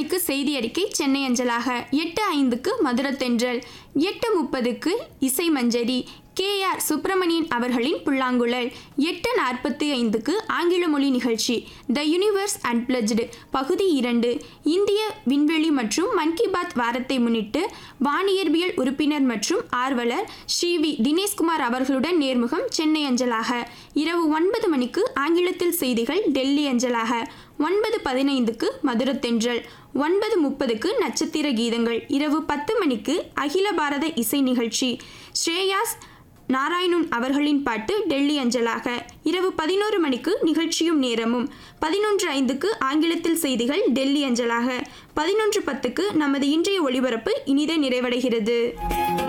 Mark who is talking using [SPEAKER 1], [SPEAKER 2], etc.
[SPEAKER 1] மணிக்கு செய்தி அறிக்கை சென்னை அஞ்சலாக எட்டு ஐந்துக்கு மதுரத்தென்றல் எட்டு முப்பதுக்கு இசை மஞ்சரி கே ஆர் சுப்பிரமணியன் அவர்களின் புல்லாங்குழல் எட்டு நாற்பத்தி ஐந்துக்கு ஆங்கில மொழி நிகழ்ச்சி த யூனிவர்ஸ் அன்பிளஜ்டு பகுதி இரண்டு இந்திய விண்வெளி மற்றும் மன் கி பாத் வாரத்தை முன்னிட்டு வானியற்பியல் உறுப்பினர் மற்றும் ஆர்வலர் ஸ்ரீ வி தினேஷ்குமார் அவர்களுடன் நேர்முகம் சென்னை அஞ்சலாக இரவு ஒன்பது மணிக்கு ஆங்கிலத்தில் செய்திகள் டெல்லி அஞ்சலாக ஒன்பது பதினைந்துக்கு மதுரத்தென்றல் ஒன்பது முப்பதுக்கு நட்சத்திர கீதங்கள் இரவு பத்து மணிக்கு அகில பாரத இசை நிகழ்ச்சி ஸ்ரேயாஸ் நாராயணன் அவர்களின் பாட்டு டெல்லி அஞ்சலாக இரவு பதினோரு மணிக்கு நிகழ்ச்சியும் நேரமும் பதினொன்று ஐந்துக்கு ஆங்கிலத்தில் செய்திகள் டெல்லி அஞ்சலாக பதினொன்று பத்துக்கு நமது இன்றைய ஒளிபரப்பு இனிதே நிறைவடைகிறது